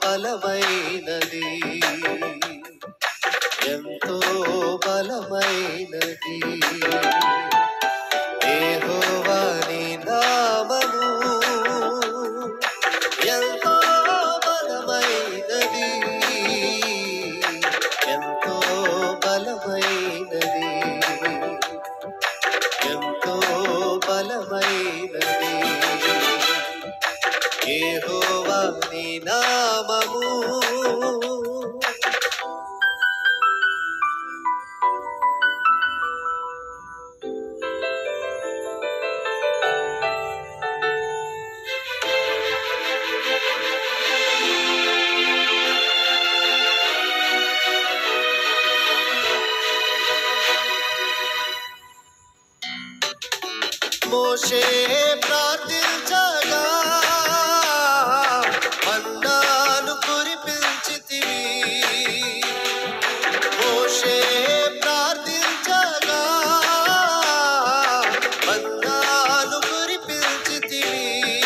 బలమైనది ఎంతో బలమైనది యెహోవా నీ నామము ఎంతో బలమైనది ఎంతో బలమైనది ఎంతో బలమైనది యెహోవా నీ నామము మోషే ప్రార్థించగా మన్నాను కురిపించితివి మోషే ప్రార్థించగా మన్నాను కురిపించితివి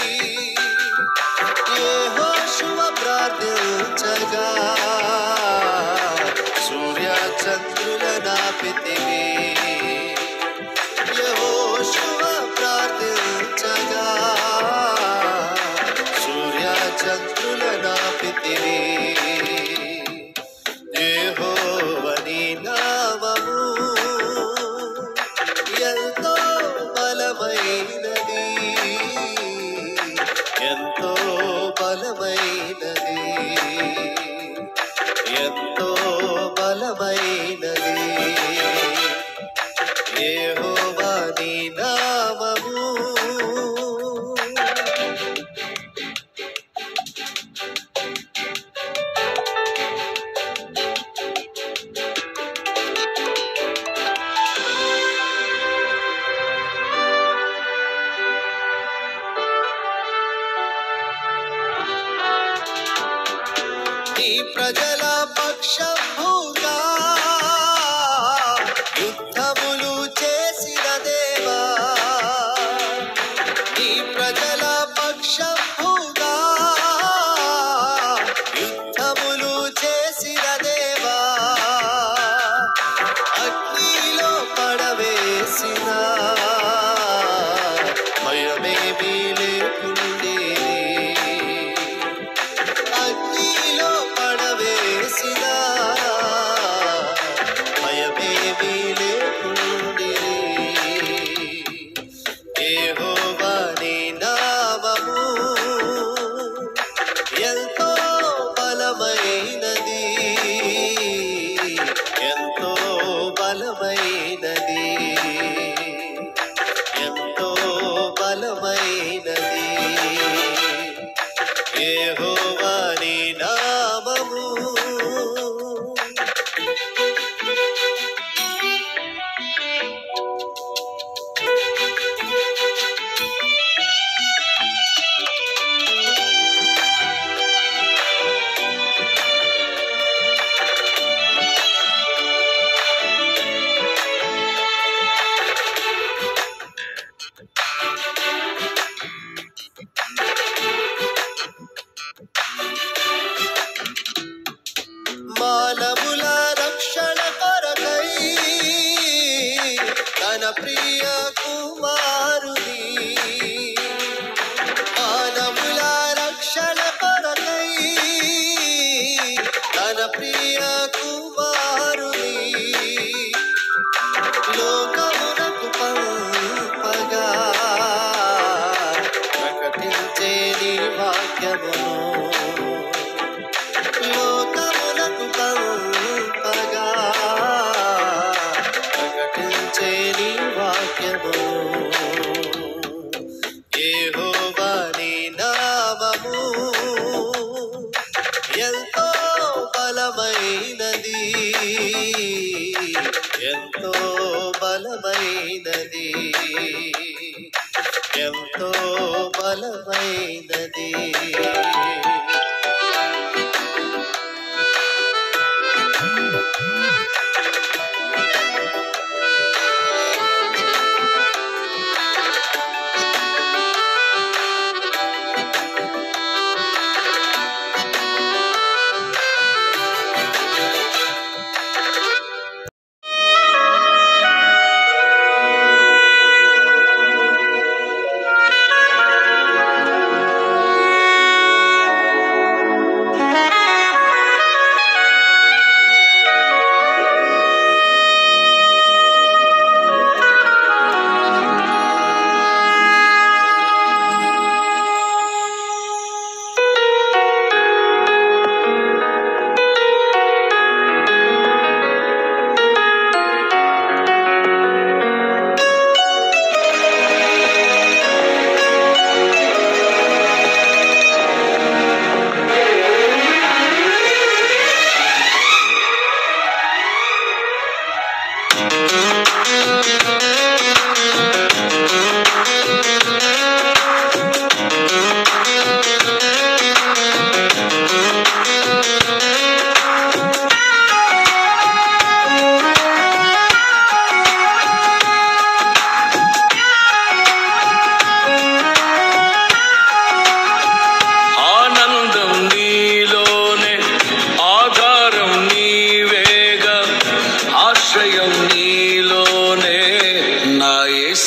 యెహోషువ ప్రార్థించగా సూర్య చంద్రుల నాపితివి యెహోషువ ప్రార్థించగా సూర్య చంద్రుల నాపితివి యెహోవని నామము ఎంతో బలమైనది ఎంతో బలమైనది ఎంతో బలమైనది యెహోవా నీ నామము నీ ప్రజల పక్షముగా యుద్ధములు చేసిన దేవా నీ ప్రజల పక్షముగా యుద్ధములు చేసిన దేవా అగ్నిలో పడవేసిన భయమేమీ లేకుండేది అగ్నిలో పడవేసిన భయమేమీ లేకుండేది యెహోవా నీ నామము ఎంతో బలమైనది ఎంతో బలమైనది ఎంతో బలమైనది యెహోవా నీ నామము మానవుల రక్షణ కొరకై తన ప్రియ కుమారుని మానవుల రక్షణ కొరకై తన ప్రియ కుమారుని లోకమునకు పంపగా ప్రకటించే నీ వాక్యమును లోకమునకు పంపగా ప్రకటించే నీ వాక్యము యెహోవా నీ నామము ఎంతో బలమైనది ఎంతో బలమైనది ఎంతో బలమైనది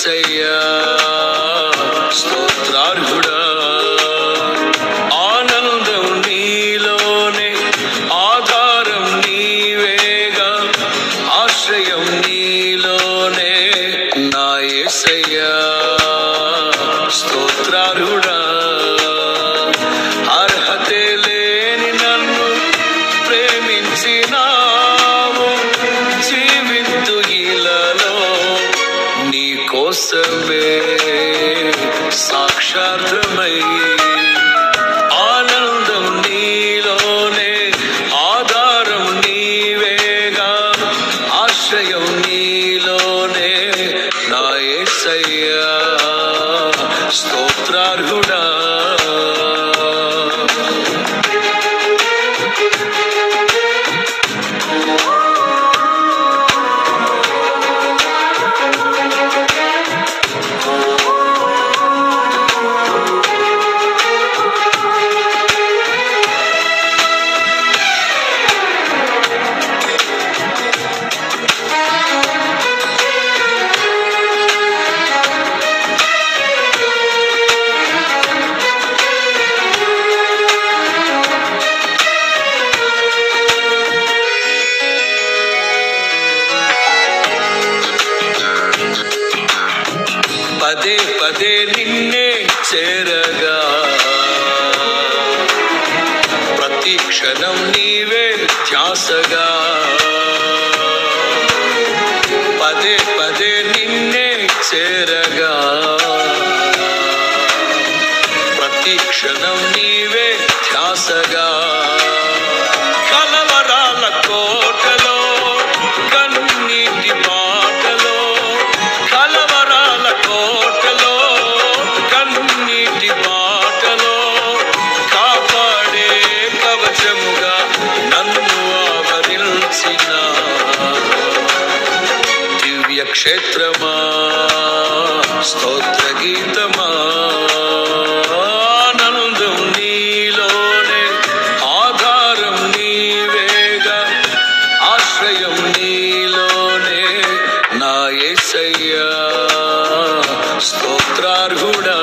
ఏసయ్యా స్తోత్రార్హుడా ఆనందం నీలోనే ఆధారం నీవేగా ఆశ్రయం నీలోనే నా ఏసయ్యా స్తోత్రార్హుడా అర్హతే లేని నన్ను ప్రేమించినావు జీవితు ఇలలో నీ కోసమే సాక్షాత్మై ఆనందం నీలోనే ఆధారం నీవేగా ఆశ్రయం నీలోనే నా యేసయ్యా స్తోత్రార్హుడా పదే పదే నిన్నే చేరగా ప్రతి క్షణం నీవే ధ్యాసగా పదే పదే నిన్నే చేరగా ప్రతి క్షణం నీవే ధ్యాసగా కలవరాల కోటలో కన్నీటి బాటలో కలవరాల కోటలో కన్నీటి బాటలో కాపాడే కవచముగా నన్ను ఆవరించిన దివ్య క్షేత్రమా స్తోత్ర గీతమా ఆనందం నీలోనే ఆధారం నీవేగా ఆశ్రయం నీలోనే నా యేసయ్యా స్తోత్రార్హుడా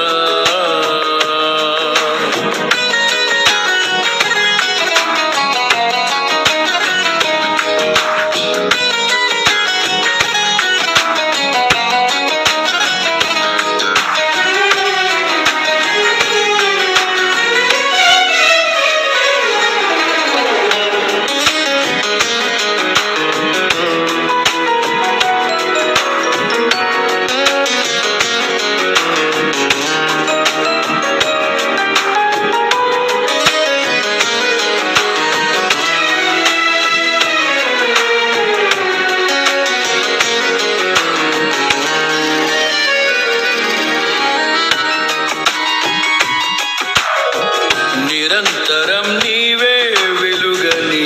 నిరంతరం నీవే వెలుగని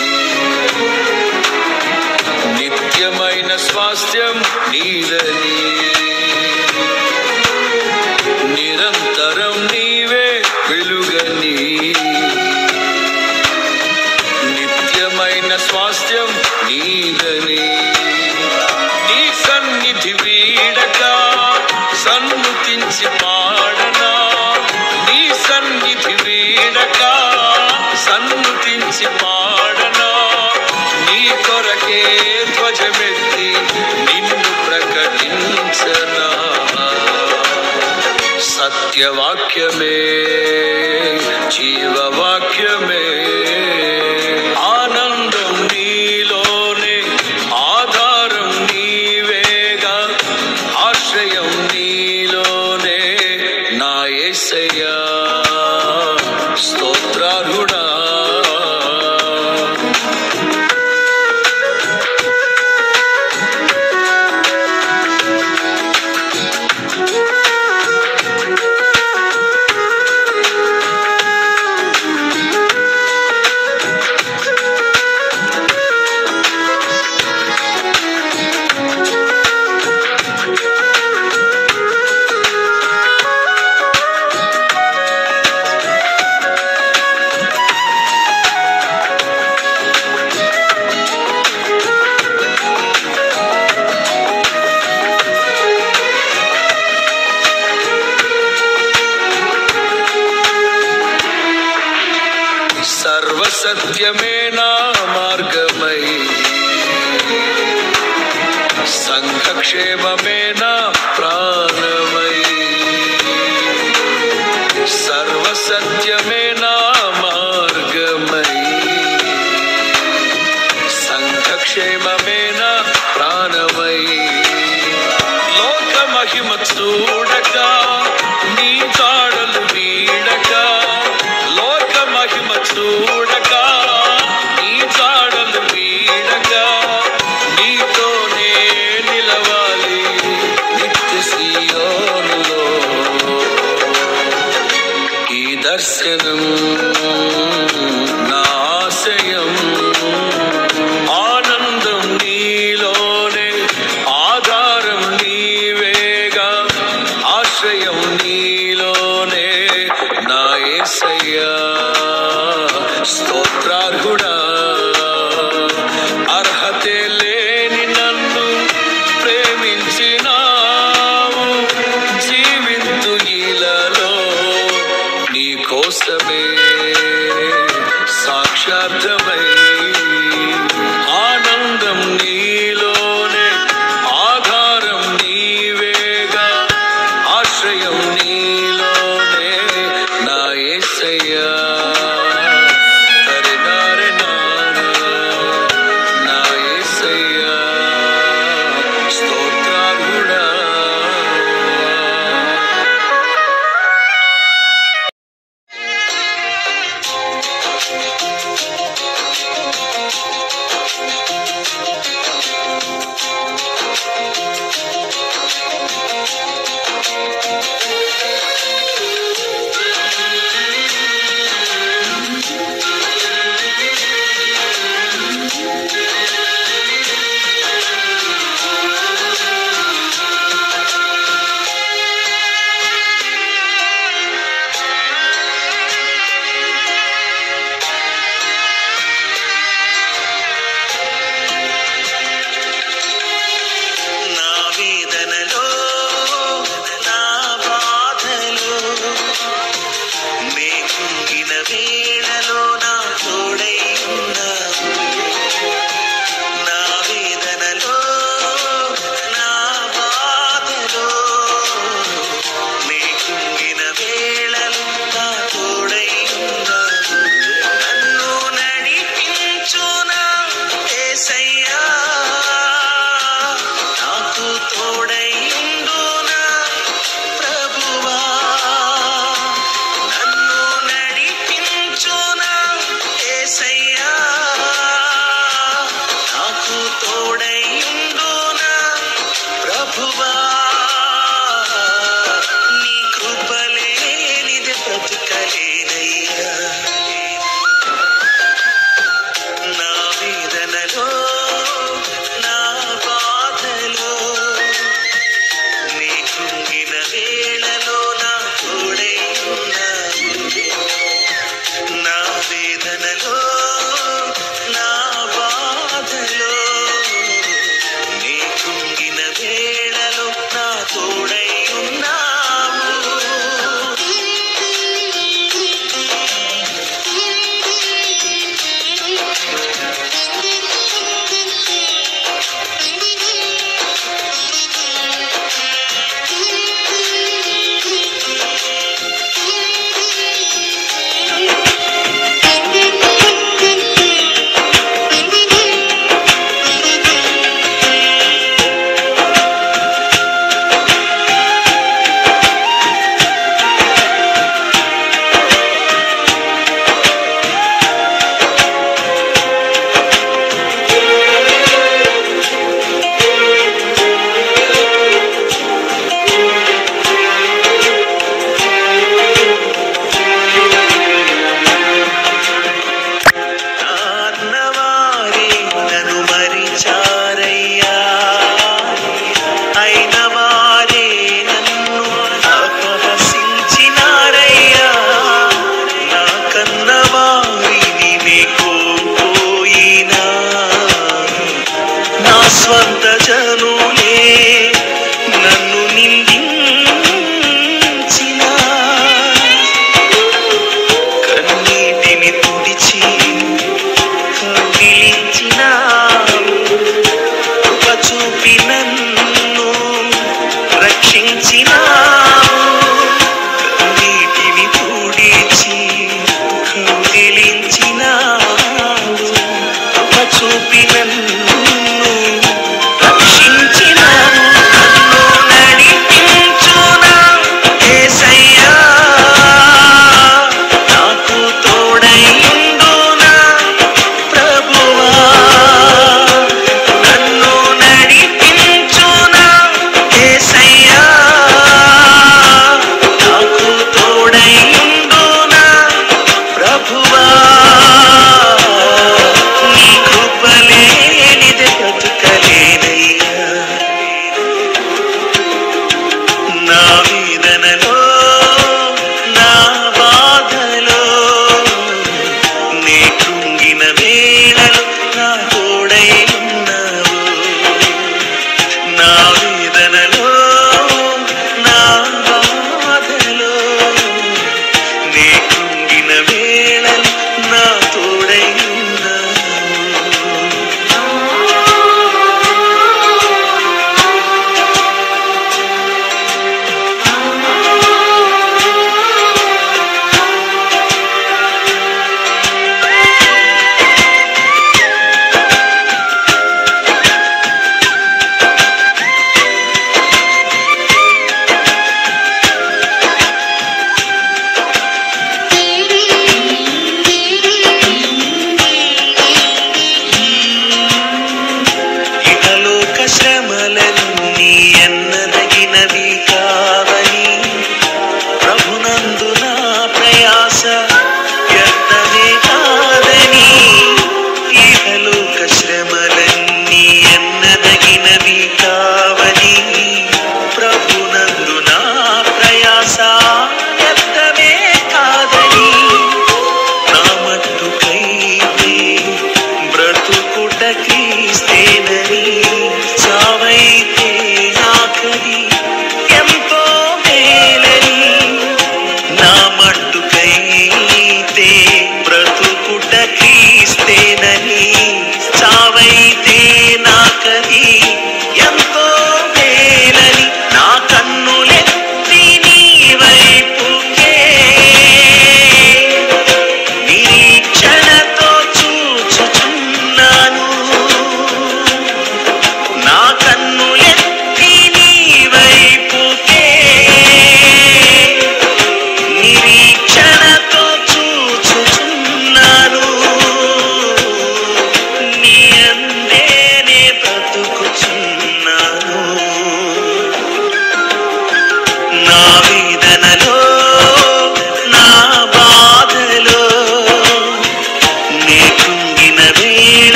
నిత్యమైన స్వాస్థ్యం నీదని నిరంతరం నీవే వెలుగని నిత్యమైన స్వాస్థ్యం నీదని నీ సన్నిధి వీడక సన్నుతించి పాడనా నీ సన్నిధి వీడక సన్నుతించి పాడనా నీ కొరకే ధ్వజమెత్తి నిన్ను ప్రకటించనా సత్యవాక్యమే జీవవాక్యమే ఆనందం నీలోనే ఆధారం నీవేగా ఆశ్రయం నీలోనే నా యేసయ్యా స్తోత్రార్హుడా సత్యమే నా మార్గమై సంఘక్షేమమే నా ప్రాణమై సర్వ సత్యమే నా మార్గమై సంఘక్షేమమే నా ప్రాణమై లోక మహిమ చూడక నీ జాడలు వీడక లోక మహిమ చూడక నీ జాడలు వీడక నీతోనే నిలవాలి నిత్య సీయోనులో ఈ దర్శనం నా ఆశయం ఆనందం నీలోనే ఆధారం నీవేగా ఆశ్రయం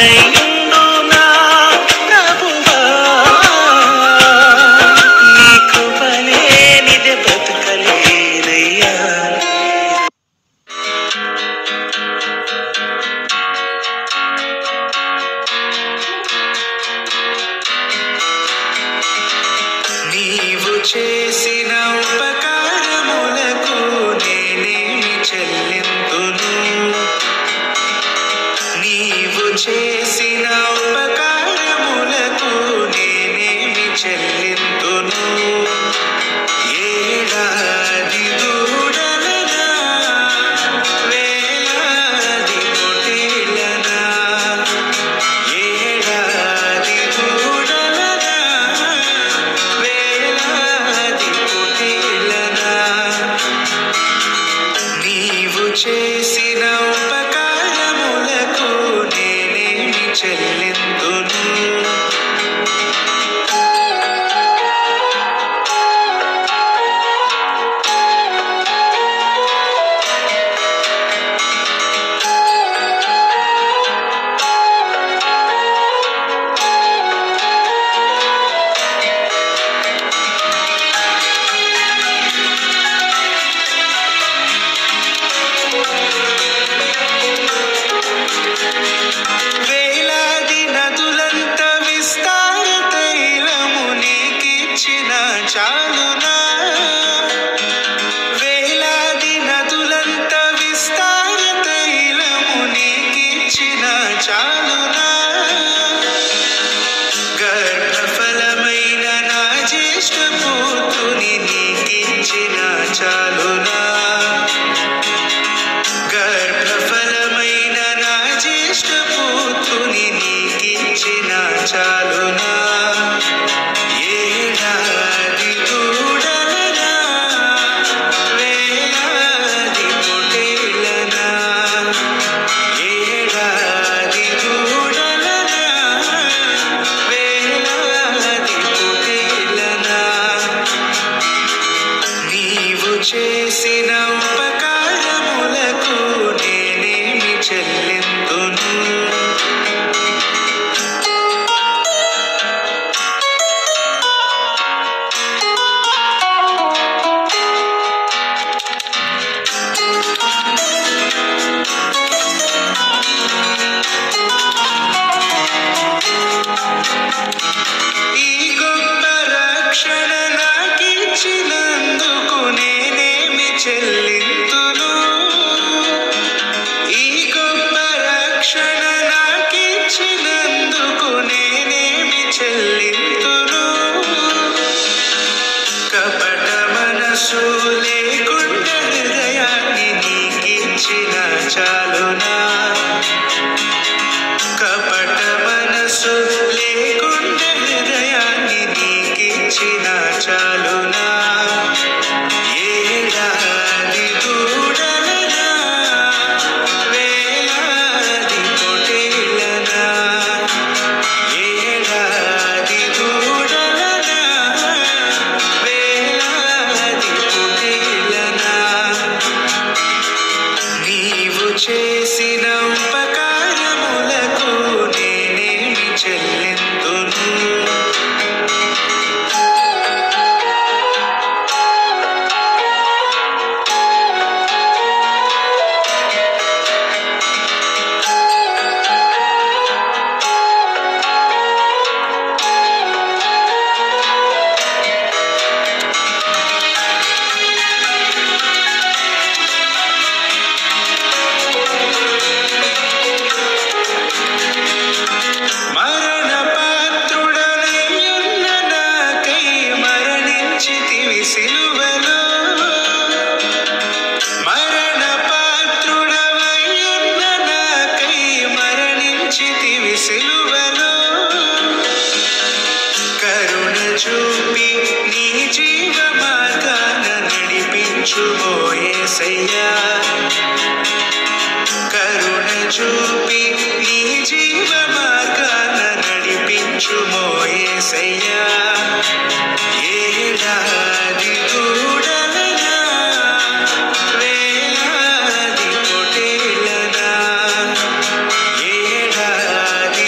తోడైండునా ప్రభువా నీ కృపలేనిదే బ్రతకలేనయ్యా నీవు చేసిన ఉపకారములకు నేనేమి చెల్లింతును నీవు చేసిన ఉపకారములకు నేనేమి చెల్లింతును ఏడాది దూడలనా వేలాది పొటేలనా ఏడాది దూడలనా వేలాది పొటేలనా నీవు చేసిన ఉపకారములకు నేనేమి చెల్లిందును వేలాది నదులంత విస్తార తైలము నీకిచ్చిన చాలునా వేలాది నదులంత విస్తార తైలము నీకిచ్చిన చాలునా గర్భఫలమైన నా జ్యేష్ఠ పుత్రుని నీకిచ్చిన చాలునా గర్భఫలమైన నా జ్యేష్ఠ పుత్రుని నీకిచ్చిన చాలునా ఏడాది దూడలనా వేలాది పొటేలనా ఏడాది దూడలనా వేలాది పొటేలనా నీవు చేసిన ఉపకారములకు నేనేమి చెల్లిందును ఈ గొప్ప రక్షణ నాకిచ్చినందుకు నేనేమి చెల్లింతును ఈ గొప్ప రక్షణ నాకిచ్చినందుకు నేనేమి చెల్లింతును కపట మనసు లేకుండా హృదయాన్ని నీకిచ్చిన చాలునా కపట మనసు లేకుండా హృదయాన్ని నీకిచ్చిన చాలునా ఏడాది దూడలనా వేలాది పొటేలనా ఏడాది దూడలనా వేలాది పొటేలనా నీవు చేసిన ఉపకారములకు నేనేమి చెల్లిందును మరణ పాత్రుడనయ్యున్న నాకై మరణించితివి సిలువలో మరణ పాత్రుడవయ్యున్న నాకై మరణించితివి సిలువలో కరుణ చూపి నీ జీవ మార్గాన నడిపించుమోయేసయ్యా కరుణ చూపి నీ జీవ మార్గాన నడిపించుమోయేసయ్యా ఏడాది దూడలనా వేలాది పొటేలనా ఏడాది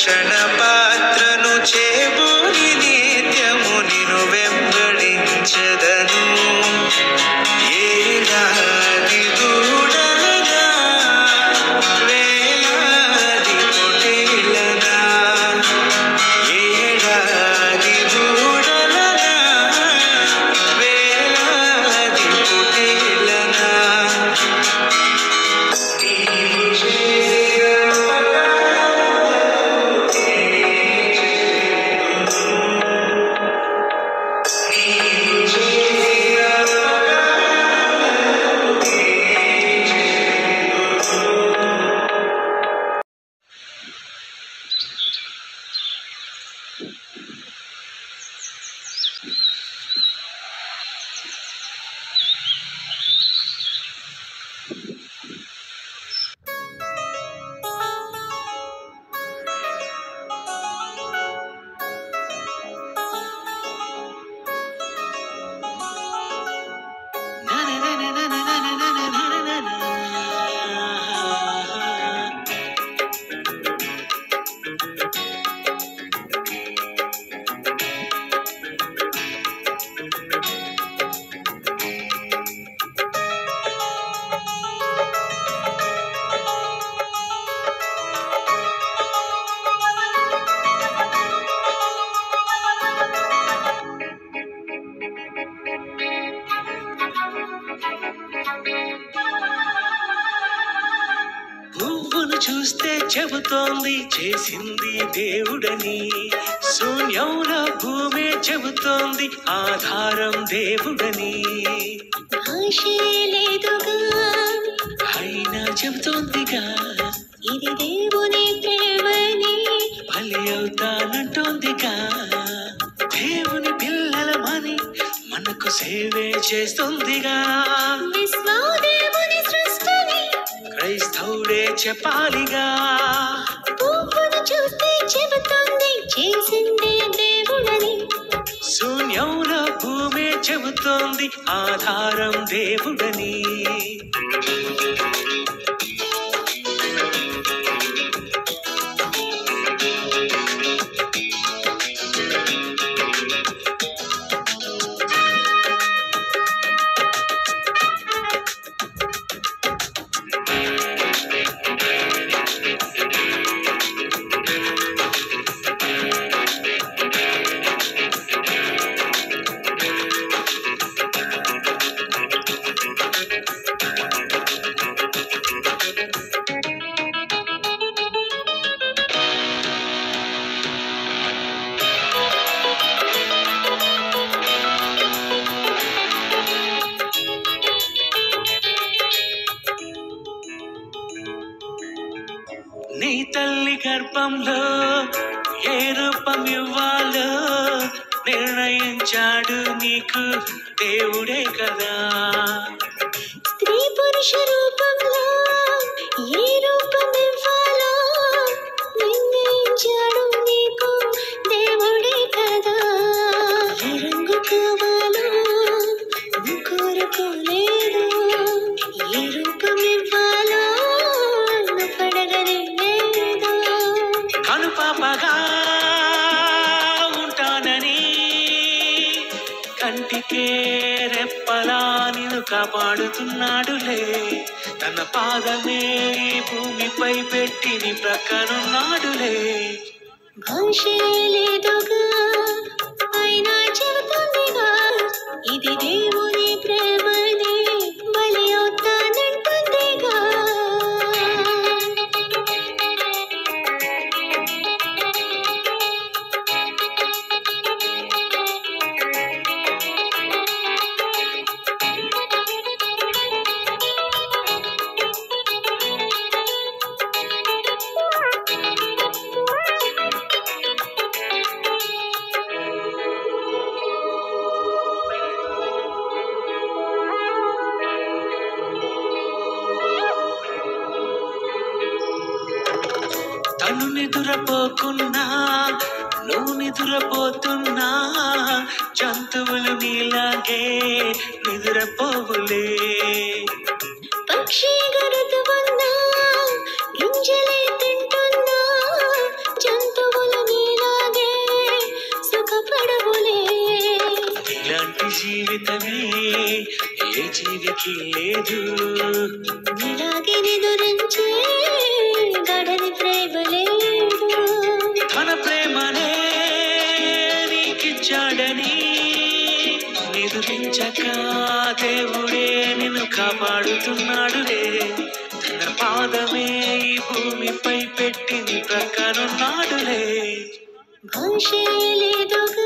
రక్షణ పాత్రను చేబూని నిత్యము నిను వెంబడించదను ఏడాది దూడలనా వేలాది పొటేలనా ఏడాది దూడలనా వేలాది పొటేలనా పువ్వును చూస్తే చెబుతోంది చేసింది దేవుడని శూన్యంలో భూమే చెబుతోంది ఆధారం దేవుడని భాషే లేదుగా అయినా చెబుతోందిగా ఇది దేవుని ప్రేమని బలి అవుతానంటోందిగా దేవుని పిల్లలమని మనకు సేవే చేస్తుందిగా విశ్వాదేవుని సృష్టిని క్రైస్తవుడే చెప్పాలిగా పువ్వును చూస్తే చెబుతుంది చేసిందే దేవుడని శూన్యంలో భూమే చెబుతోంది ఆధారం దేవుడని నీ తల్లి గర్భంలో ఏ రూపం ఇవ్వాలో నిర్ణయించాడు నీకు దేవుడే కదా స్త్రీ పురుష రూపంలో ఏ రూపం ఇవ్వాలో నిర్ణయించాడు నీకు దేవుడే కదా ఏ రంగు కావాలో నువ్వు కోరుకోలేదు ఏ రూపం ఇవ్వాలో నువ్వు అడగనే లేదు కనుపాపగా ఉంటానని కంటికే రెప్పలా నిన్ను కాపాడుతున్నాడులే తన పాదమే ఈ భూమిపై పెట్టి నీ ప్రక్కనున్నాడులే భాషే లేదుగా అయినా చెబుతుందిగా ఇది దేవుని ప్రేమని బలి అవుతానంటుందిగా తను నిదురపోకున్నా నువ్వు నిదురపోతున్నా జంతువులు నీలాగే నిదురపోవులే పక్షి గరుతున్నా గింజలే తింటున్నా జంతు జీవితమే ఏ జీవికి లేదు ఇలాగే నిదురించే గడని ప్రేమ లేదు తన ప్రేమనే నీకిచ్చాడని నిదురించక దేవుడే నిన్ను కాపాడుతున్నాడులే తన పాదమే ఈ భూమిపై పెట్టి నీ ప్రక్కనున్నాడులే భాషే లేదుగా